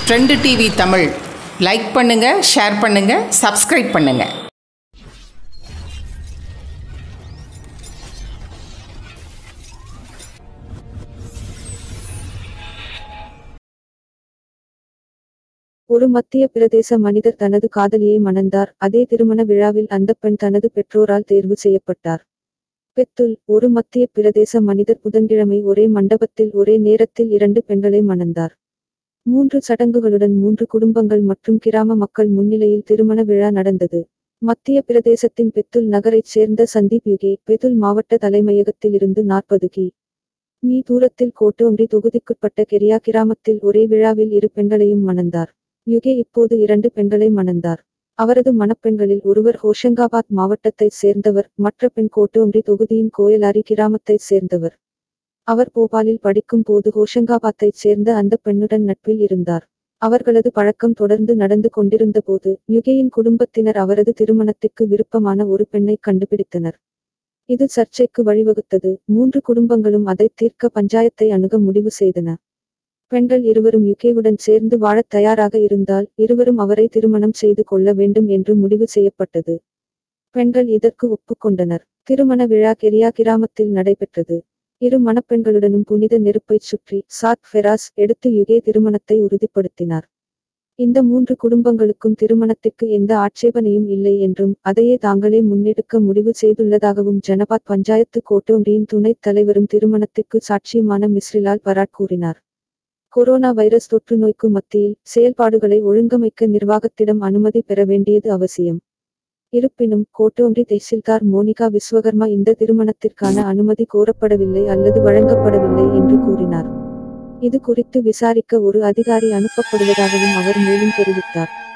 trend TV Tamil like பண்ணுங்க share பண்ணுங்க subscribe பண்ணுங்க ஒரு மத்திய பிரதேச மனிதர் தனது காதலியை மணந்தார் அதே திருமண விழாவில் அந்த பெண் தனது பெற்றோரால் தேர்வு செய்யப்பட்டார் பெத்துல் ஒரு மத்திய பிரதேச மனிதர் புதன்கிழமை ஒரே மண்டபத்தில் ஒரே நேரத்தில் இரண்டு பெண்களை மணந்தார் மூன்று சடங்குகளுடன் மூன்று குடும்பங்கள் மற்றும் கிராம மக்கள் முன்னிலையில் திருமண விழா நடந்தது மத்திய பிரதேசத்தின் பெத்துல் நகரைச் சேர்ந்த சந்தீப் யுகே பெத்துல் மாவட்ட தலைமையகத்திலிருந்து நாற்பது கி மீ தூரத்தில் கோட்டோங்கி தொகுதிக்குட்பட்ட கெரியா கிராமத்தில் ஒரே விழாவில் இரு பெண்களையும் மணந்தார் யுகே இப்போது இரண்டு பெண்களை மணந்தார் அவரது மணப்பெண்களில் ஒருவர் ஹோஷங்காபாத் மாவட்டத்தைச் சேர்ந்தவர் மற்ற பெண் கோட்டோங்கி தொகுதியின் கோயலாரி கிராமத்தைச் சேர்ந்தவர் அவர் போபாலில் படிக்கும் போது ஹோஷங்காபாத்தைச் சேர்ந்த அந்த பெண்ணுடன் நட்பில் இருந்தார் அவர்களது பழக்கம் தொடர்ந்து நடந்து கொண்டிருந்தபோது யுகேயின் குடும்பத்தினர் அவரது திருமணத்திற்கு விருப்பமான ஒரு பெண்ணை கண்டுபிடித்தனர் இது சர்ச்சைக்கு வழிவகுத்தது மூன்று குடும்பங்களும் அதை தீர்க்க பஞ்சாயத்தை அணுக முடிவு செய்தன பெண்கள் இருவரும் யுகேவுடன் சேர்ந்து வாழத் தயாராக இருந்தால் இருவரும் அவரை திருமணம் செய்து கொள்ள வேண்டும் என்று முடிவு செய்யப்பட்டது பெண்கள் இதற்கு ஒப்புக்கொண்டனர் திருமண விழா கெரியா கிராமத்தில் நடைபெற்றது இரு மணப்பெண்களுடனும் புனித நெருப்பைச் சுற்றி சாத் ஃபெராஸ் எடுத்து யுகே திருமணத்தை உறுதிப்படுத்தினார் இந்த மூன்று குடும்பங்களுக்கும் திருமணத்திற்கு எந்த ஆட்சேபனையும் இல்லை என்றும் அதையே தாங்களே முன்னெடுக்க முடிவு செய்துள்ளதாகவும் ஜனபாத் பஞ்சாயத்து கோட்டோங்கியின் துணைத் தலைவரும் திருமணத்திற்கு சாட்சியுமான மிஸ்ரிலால் பராட் கூறினார் கொரோனா வைரஸ் தொற்று நோய்க்கு மத்தியில் செயல்பாடுகளை ஒழுங்கமைக்க நிர்வாகத்திடம் அனுமதி பெற வேண்டியது அவசியம் இருப்பினும் கோட்டோங்கி தெஹ்சில்தார் மோனிகா விஸ்வகர்மா இந்த திருமணத்திற்கான அனுமதி கோரப்படவில்லை அல்லது வழங்கப்படவில்லை என்று கூறினார் இது குறித்து விசாரிக்க ஒரு அதிகாரி அனுப்பப்படுவதாகவும் அவர் மேலும் தெரிவித்தார்